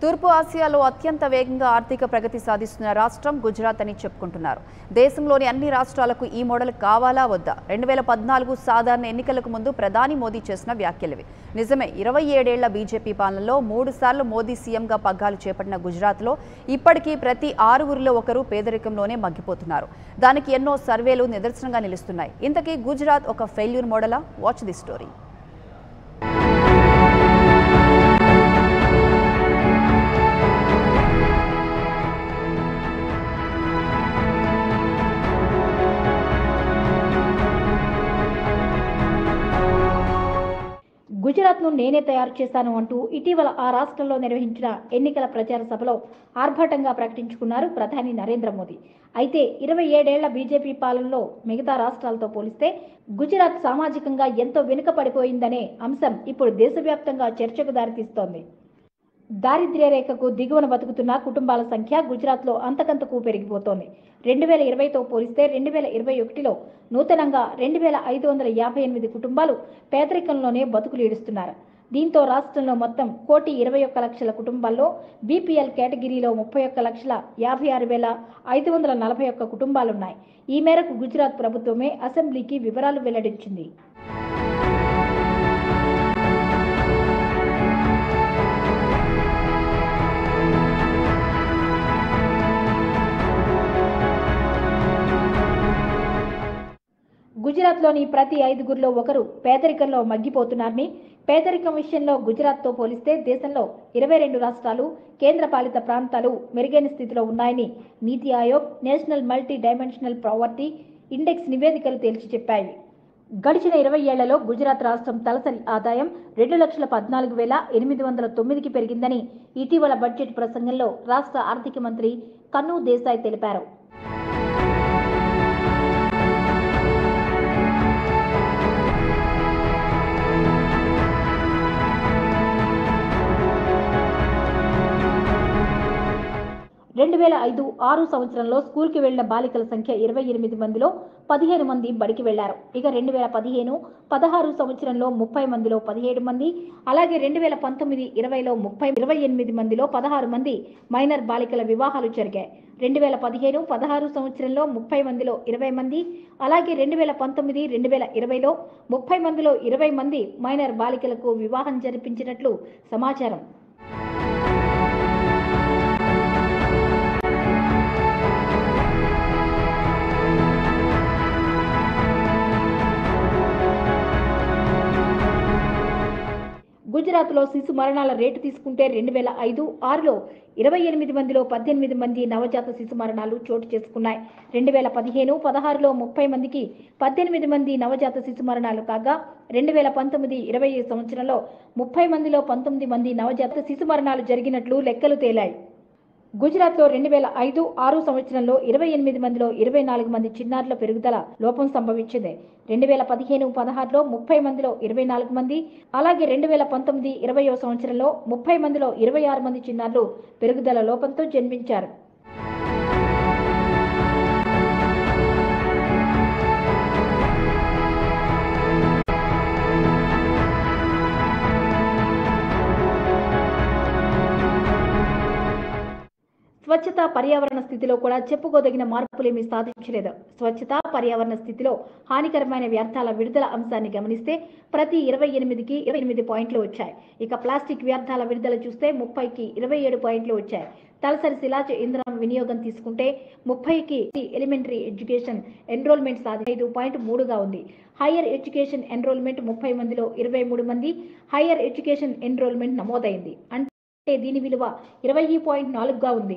తూర్పు ఆసియాలో అత్యంత వేగంగా ఆర్థిక ప్రగతి సాధిస్తున్న రాష్ట్రం గుజరాత్ అని చెప్పుకుంటున్నారు దేశంలోని అన్ని రాష్ట్రాలకు ఈ మోడల్ కావాలా వద్దా రెండు వేల పద్నాలుగు సాధారణ ఎన్నికలకు ముందు ప్రధాని మోదీ చేసిన వ్యాఖ్యలివి నిజమే ఇరవై ఏడేళ్ల బీజేపీ పాలనలో మూడు సార్లు మోదీ సీఎంగా పగ్గాలు చేపట్టిన గుజరాత్లో ఇప్పటికీ ప్రతి ఆరుగురిలో ఒకరు పేదరికంలోనే మగ్గిపోతున్నారు దానికి ఎన్నో సర్వేలు నిదర్శనంగా నిలుస్తున్నాయి ఇంతకీ గుజరాత్ ఒక ఫెయిల్యూర్ మోడలా వాచ్ ది స్టోరీ గుజరాత్ను నేనే తయారు చేశాను అంటూ ఇటీవల ఆ రాష్ట్రంలో నిర్వహించిన ఎన్నికల ప్రచార సభలో ఆర్భాటంగా ప్రకటించుకున్నారు ప్రధాని నరేంద్ర మోదీ అయితే ఇరవై ఏడేళ్ల బీజేపీ పాలనలో మిగతా రాష్ట్రాలతో పోలిస్తే గుజరాత్ సామాజికంగా ఎంతో వెనుకపడిపోయిందనే అంశం ఇప్పుడు దేశవ్యాప్తంగా చర్చకు దారితీస్తోంది దారిద్ర్య రేఖకు దిగువన బతుకుతున్న కుటుంబాల సంఖ్య గుజరాత్లో అంతకంతకు పెరిగిపోతోంది రెండు వేల ఇరవైతో పోలిస్తే రెండు వేల ఇరవై ఒకటిలో నూతనంగా రెండు వేల ఐదు వందల యాభై ఎనిమిది కుటుంబాలు పేదరికంలోనే బతుకులు ఈడుస్తున్నారు దీంతో రాష్ట్రంలో మొత్తం కోటి ఇరవై ఒక్క లక్షల కుటుంబాల్లో బీపీఎల్ కేటగిరీలో ముప్పై ఒక్క లక్షల యాభై ఆరు వేల ఐదు వందల నలభై ఒక్క కుటుంబాలున్నాయి ఈ మేరకు గుజరాత్ ప్రభుత్వమే అసెంబ్లీకి వివరాలు వెల్లడించింది గుజరాత్లోని ప్రతి ఐదుగురిలో ఒకరు పేదరికంలో మగ్గిపోతున్నారని పేదరికం విషయంలో గుజరాత్తో పోలిస్తే దేశంలో ఇరవై రెండు రాష్ట్రాలు కేంద్రపాలిత ప్రాంతాలు మెరుగైన స్థితిలో ఉన్నాయని Niti Aayog national multidimensional poverty index నివేదికలు తేల్చి చెప్పాయి గడిచిన ఇరవై ఏళ్లలో గుజరాత్ రాష్ట్రం తలసరి ఆదాయం రెండు లక్షల పద్నాలుగు వేల ఎనిమిది వందల తొమ్మిదికి పెరిగిందని ఇటీవల బడ్జెట్ ప్రసంగంలో రాష్ట్ర ఆర్థిక మంత్రి కన్ను దేశాయ్ తెలిపారు రెండు వేల ఐదు ఆరు సంవత్సరంలో స్కూల్కి వెళ్లిన బాలికల సంఖ్య ఇరవై ఎనిమిది మందిలో పదిహేను మంది బడికి వెళ్లారు ఇక రెండు వేల పదిహేను పదహారు సంవత్సరంలో ముప్పై మందిలో పదిహేడు మంది అలాగే రెండు వేల పంతొమ్మిది ఇరవైలో ముప్పై ఇరవై ఎనిమిది మందిలో పదహారు మంది మైనర్ బాలికల వివాహాలు జరిగాయి రెండు వేల పదిహేను పదహారు సంవత్సరంలో ముప్పై మందిలో ఇరవై మంది అలాగే రెండు వేల పంతొమ్మిది రెండు వేల ఇరవైలో ముప్పై మందిలో ఇరవై మంది మైనర్ బాలికలకు వివాహం జరిపించినట్లు సమాచారం గుజరాత్లో శిశు మరణాల రేటు తీసుకుంటే రెండు వేల ఐదు ఆరులో ఇరవై ఎనిమిది మందిలో పద్దెనిమిది మంది నవజాత శిశు మరణాలు చోటు చేసుకున్నాయి రెండు వేల పదిహేను పదహారులో ముప్పై మందికి పద్దెనిమిది మంది నవజాత శిశు మరణాలు కాగా రెండు వేల పంతొమ్మిది ఇరవై సంవత్సరంలో ముప్పై మందిలో పంతొమ్మిది మంది నవజాత శిశు మరణాలు జరిగినట్లు లెక్కలు తేలాయి గుజరాత్లో రెండు వేల ఐదు ఆరు సంవత్సరంలో ఇరవై ఎనిమిది మందిలో ఇరవై నాలుగు మంది చిన్నారుల పెరుగుదల లోపం సంభవించింది రెండు వేల పదిహేను పదహారులో ముప్పై మందిలో ఇరవై నాలుగు మంది అలాగే రెండు వేల పంతొమ్మిది ఇరవయో సంవత్సరంలో ముప్పై మందిలో ఇరవై ఆరు మంది చిన్నారులు పెరుగుదల లోపంతో జన్మించారు స్వచ్ఛత పర్యావరణ స్థితిలో కూడా చెప్పుకోదగిన మార్పులేమీ సాధించలేదు స్వచ్ఛత పర్యావరణ స్థితిలో హానికరమైన వ్యర్థాల విడుదల అంశాన్ని గమనిస్తే ప్రతి ఇరవై ఎనిమిదికి ఇరవై ఎనిమిది పాయింట్లు వచ్చాయి ఇక ప్లాస్టిక్ వ్యర్థాల విడుదల చూస్తే ముప్పైకి ఇరవై ఏడు పాయింట్లు వచ్చాయి తలసరి శిలాజ ఇంధనం వినియోగం తీసుకుంటే ముప్పైకి ఎలిమెంటరీ ఎడ్యుకేషన్ ఎన్రోల్మెంట్ సాధి ఐదు పాయింట్ మూడుగా ఉంది హైయర్ ఎడ్యుకేషన్ ఎన్రోల్మెంట్ ముప్పై మందిలో ఇరవై మూడు మంది హైయర్ ఎడ్యుకేషన్ ఎన్రోల్మెంట్ నమోదైంది అంటే దీని విలువ ఇరవై పాయింట్ నాలుగుగా ఉంది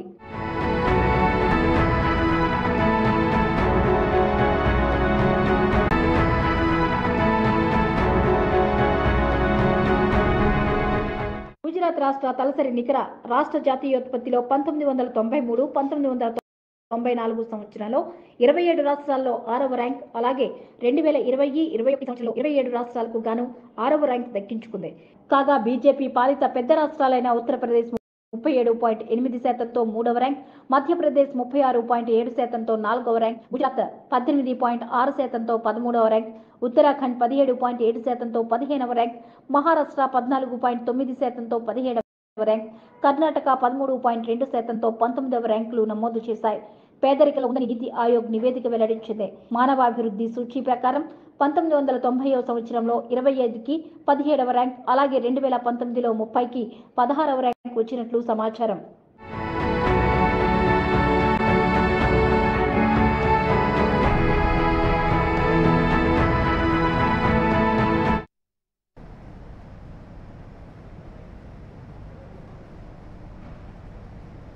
గుజరాత్ రాష్ట్ర తలసరి నికర రాష్ట్ర జాతీయోత్పత్తిలో పంతొమ్మిది వందల తొంభై మూడు పంతొమ్మిది వందల తొంభై నాలుగు సంవత్సరాల్లో ఇరవై ఏడు రాష్ట్రాల్లో ఆరవ ర్యాంక్ అలాగే రెండు వేల ఇరవై ఇరవై ఒకటి సంవత్సరంలో ఇరవై ఏడు రాష్ట్రాలకు గాను ఆరవ ర్యాంక్ దక్కించుకుంది కాగా బీజేపీ పాలిత పెద్ద రాష్ట్రాలైన ఉత్తరప్రదేశ్ ముప్పై ఏడు పాయింట్ ఎనిమిది శాతంతో మూడవ ర్యాంక్ మధ్యప్రదేశ్ ముప్పై ఆరు పాయింట్ ఏడు శాతంతో నాలుగవ ర్యాంక్ గుజరాత్ పద్దెనిమిది పాయింట్ ఆరు శాతంతో పదమూడవ ర్యాంక్ ఉత్తరాఖండ్ పదిహేడు పాయింట్ ఏడు శాతంతో పదిహేనవ ర్యాంక్ మహారాష్ట్ర పద్నాలుగు పాయింట్ తొమ్మిది శాతంతో పదిహేడవ ర్యాంక్ కర్ణాటక పదమూడు పాయింట్ రెండు శాతంతో పంతొమ్మిదవ ర్యాంకులు నమోదు చేశాయి పేదరికలో ఉందని నీతి ఆయోగ్ నివేదిక వెల్లడించింది మానవాభివృద్ధి సూచీ ప్రకారం పంతొమ్మిది వందల తొంభైవ సంవత్సరంలో ఇరవై ఐదుకి పదిహేడవ ర్యాంక్ అలాగే రెండు వేల పంతొమ్మిదిలో ముప్పైకి పదహారవ ర్యాంక్ వచ్చినట్లు సమాచారం